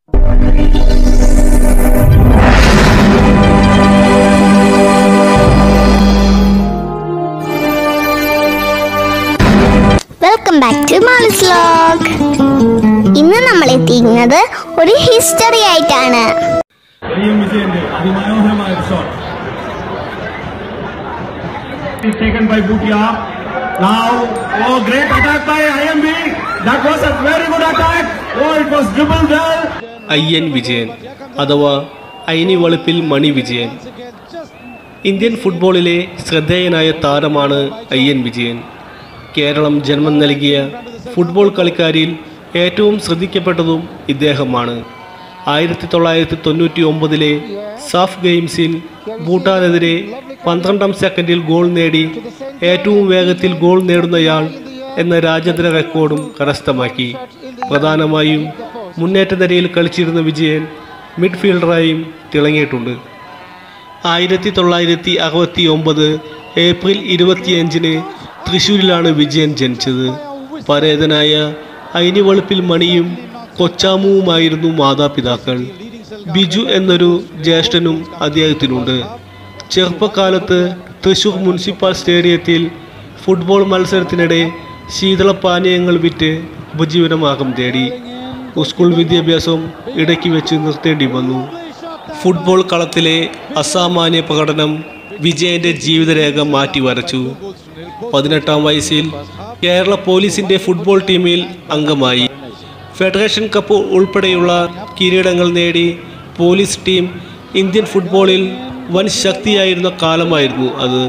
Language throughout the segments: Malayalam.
വെൽക്കം ബാക്ക് ടു മാളിസ് വ്ലോഗ് ഇന്ന് നമ്മൾ എത്തിയിരിക്കുന്നത് ഒരു ഹിസ്റ്ററി ആയിട്ടാണ് വലിയ വിജയന്റെ അതിമനോഹരമായ ഒരു shot is taken by Bhutia. Now, oh, great attack by IMB. That was a very good attack. Oh, it was dribbled well. Ayyan Vijayan അഥവാ അയിനി വളുപ്പിൽ മണി വിജയൻ ഇന്ത്യൻ ഫുട്ബോളിലെ ശ്രദ്ധേയനായ താരമാണ് അയ്യൻ വിജയൻ കേരളം ജന്മം നൽകിയ ഫുട്ബോൾ കളിക്കാരിൽ ഏറ്റവും ശ്രദ്ധിക്കപ്പെട്ടതും ഇദ്ദേഹമാണ് ആയിരത്തി തൊള്ളായിരത്തി തൊണ്ണൂറ്റി ഒമ്പതിലെ സാഫ് ഗെയിംസിൽ ഭൂട്ടാനെതിരെ പന്ത്രണ്ടാം സെക്കൻഡിൽ ഗോൾ നേടി ഏറ്റവും വേഗത്തിൽ ഗോൾ നേടുന്നയാൾ എന്ന രാജ്യാന്തര റെക്കോർഡും കരസ്ഥമാക്കി പ്രധാനമായും മുന്നേറ്റ നിരയിൽ കളിച്ചിരുന്ന വിജയൻ മിഡ്ഫീൽഡറായും തിളങ്ങിയിട്ടുണ്ട് ആയിരത്തി തൊള്ളായിരത്തി അറുപത്തി ഒമ്പത് ഏപ്രിൽ ഇരുപത്തിയഞ്ചിന് തൃശ്ശൂരിലാണ് വിജയൻ ജനിച്ചത് പരേതനായ അയിനിവളുപ്പിൽ മണിയും കൊച്ചാമുവുമായിരുന്നു മാതാപിതാക്കൾ ബിജു എന്നൊരു ജ്യേഷ്ഠനും അദ്ദേഹത്തിനുണ്ട് ചെറുപ്പകാലത്ത് തൃശൂർ മുനിസിപ്പൽ സ്റ്റേഡിയത്തിൽ ഫുട്ബോൾ മത്സരത്തിനിടെ ശീതളപാനീയങ്ങൾ വിറ്റ് ഉപജീവനമാർഗം തേടി സ്കൂൾ വിദ്യാഭ്യാസം ഇടയ്ക്ക് വെച്ച് നിർത്തേണ്ടി വന്നു ഫുട്ബോൾ കളത്തിലെ അസാമാന്യ പ്രകടനം വിജയന്റെ ജീവിതരേഖ മാറ്റി വരച്ചു പതിനെട്ടാം വയസ്സിൽ കേരള പോലീസിന്റെ ഫുട്ബോൾ ടീമിൽ അംഗമായി ഫെഡറേഷൻ കപ്പ് ഉൾപ്പെടെയുള്ള കിരീടങ്ങൾ നേടി പോലീസ് ടീം ഇന്ത്യൻ ഫുട്ബോളിൽ വൻ ശക്തിയായിരുന്ന കാലമായിരുന്നു അത്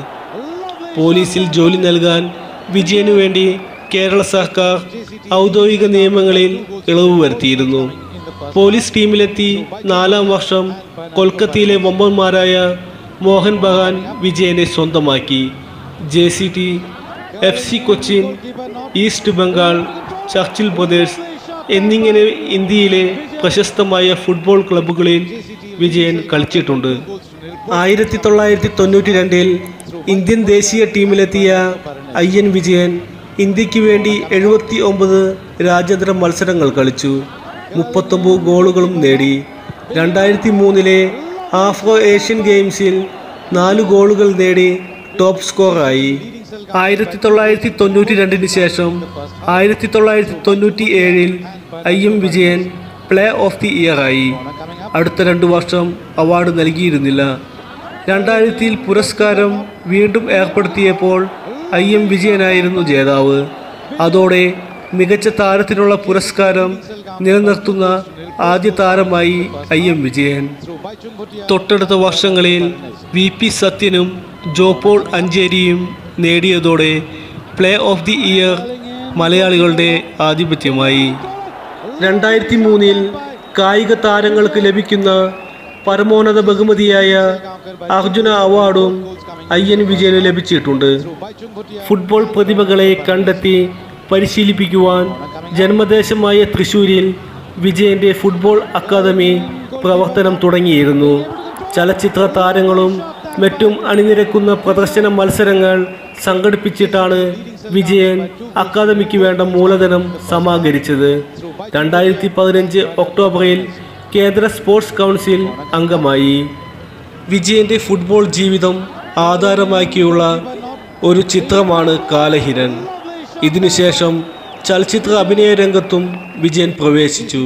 പോലീസിൽ ജോലി നൽകാൻ വിജയനു വേണ്ടി കേരള സർക്കാർ ഔദ്യോഗിക നിയമങ്ങളിൽ ഇളവ് വരുത്തിയിരുന്നു പോലീസ് ടീമിലെത്തി നാലാം വർഷം കൊൽക്കത്തയിലെ വമ്പന്മാരായ മോഹൻ ബഗാൻ വിജയനെ സ്വന്തമാക്കി J C T F C Cochin East Bengal Churchill Brothers എന്നിങ്ങനെ ഇന്ത്യയിലെ പ്രശസ്തമായ ഫുട്ബോൾ ക്ലബ്ബുകളിൽ വിജയൻ കളിച്ചിട്ടുണ്ട് ആയിരത്തി തൊള്ളായിരത്തി തൊണ്ണൂറ്റി രണ്ടിൽ ഇന്ത്യൻ ദേശീയ ടീമിലെത്തിയ അയ്യൻ വിജയൻ ഇന്ത്യക്ക് വേണ്ടി എഴുപത്തി ഒമ്പത് രാജ്യാന്തര മത്സരങ്ങൾ കളിച്ചു മുപ്പത്തൊമ്പത് ഗോളുകളും നേടി രണ്ടായിരത്തി മൂന്നിലെ ആഫ്രോ ഏഷ്യൻ ഗെയിംസിൽ നാല് ഗോളുകൾ നേടി ടോപ്പ് സ്കോറായി ആയിരത്തി തൊള്ളായിരത്തി തൊണ്ണൂറ്റി രണ്ടിന് ശേഷം ആയിരത്തി തൊള്ളായിരത്തി തൊണ്ണൂറ്റി ഏഴിൽ I M Vijayan player of the year ആയി അടുത്ത രണ്ടു വർഷം അവാർഡ് നൽകിയിരുന്നില്ല രണ്ടായിരത്തിയിൽ പുരസ്കാരം വീണ്ടും ഏർപ്പെടുത്തിയപ്പോൾ ഐ എം വിജയനായിരുന്നു ജേതാവ് അതോടെ മികച്ച താരത്തിനുള്ള പുരസ്കാരം നിലനിർത്തുന്ന ആദ്യ താരമായി ഐ എം വിജയൻ തൊട്ടടുത്ത വർഷങ്ങളിൽ വി പി സത്യനും ജോപോൾ അഞ്ചേരിയും നേടിയതോടെ പ്ലേ ഓഫ് ദി ഇയർ മലയാളികളുടെ ആധിപത്യമായി രണ്ടായിരത്തി മൂന്നിൽ കായിക താരങ്ങൾക്ക് ലഭിക്കുന്ന പരമോന്നത ബഹുമതിയായ അർജുന അവാർഡും അയ്യൻ വിജയന് ലഭിച്ചിട്ടുണ്ട് ഫുട്ബോൾ പ്രതിഭകളെ കണ്ടെത്തി പരിശീലിപ്പിക്കുവാൻ ജന്മദേശമായ തൃശൂരിൽ വിജയന്റെ ഫുട്ബോൾ അക്കാദമി പ്രവർത്തനം തുടങ്ങിയിരുന്നു ചലച്ചിത്ര താരങ്ങളും മറ്റും അണിനിരക്കുന്ന പ്രദർശന മത്സരങ്ങൾ സംഘടിപ്പിച്ചിട്ടാണ് വിജയൻ അക്കാദമിക്ക് വേണ്ട മൂലധനം സമാഹരിച്ചത് രണ്ടായിരത്തി പതിനഞ്ച് ഒക്ടോബറിൽ കേന്ദ്ര സ്പോർട്സ് കൗൺസിൽ അംഗമായി വിജയന്റെ ഫുട്ബോൾ ജീവിതം ആധാരമാക്കിയുള്ള ഒരു ചിത്രമാണ് കാലഹിരൻ ഇതിനുശേഷം ചലച്ചിത്ര അഭിനയ രംഗത്തും വിജയൻ പ്രവേശിച്ചു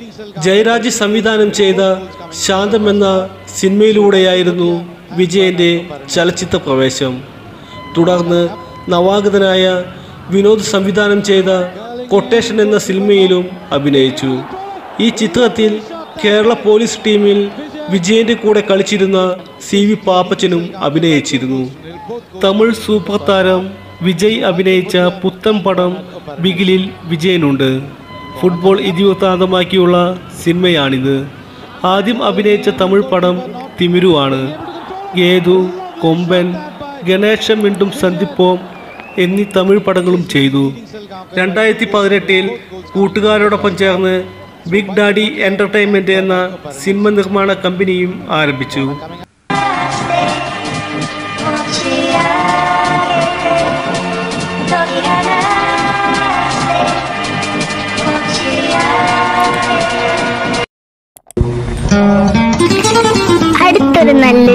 ജയരാജ് സംവിധാനം ചെയ്ത ശാന്തം എന്ന സിനിമയിലൂടെയായിരുന്നു വിജയന്റെ ചലച്ചിത്ര പ്രവേശം തുടർന്ന് നവാഗതനായ വിനോദ് സംവിധാനം ചെയ്ത കൊട്ടേഷൻ എന്ന സിനിമയിലും അഭിനയിച്ചു ഈ ചിത്രത്തിൽ കേരള പോലീസ് ടീമിൽ വിജയന്റെ കൂടെ കളിച്ചിരുന്ന സി വി പാപ്പച്ചനും അഭിനയിച്ചിരുന്നു തമിഴ് സൂപ്പർ താരം വിജയ് അഭിനയിച്ച പുത്തൻ പടം ബിഗിലിൽ വിജയനുണ്ട് ഫുട്ബോൾ ഇതിവൃത്താന്തമാക്കിയുള്ള സിനിമയാണിത് ആദ്യം അഭിനയിച്ച തമിഴ് പടം തിമിരു ആണ് ഗേതു കൊമ്പൻ ഗണേശം വീണ്ടും സന്ധിപ്പോം എന്നീ തമിഴ് പടങ്ങളും ചെയ്തു രണ്ടായിരത്തി പതിനെട്ടിൽ കൂട്ടുകാരോടൊപ്പം ചേർന്ന് ബിഗ് ഡാഡി എൻ്റർടൈൻമെൻറ്റ് എന്ന സിനിമ നിർമ്മാണ കമ്പനിയും ആരംഭിച്ചു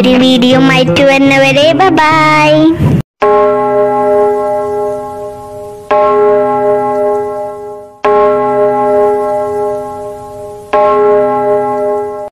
പുതിയൊരു വീഡിയോ ആയിട്ട് വരുന്നവരെ ബൈ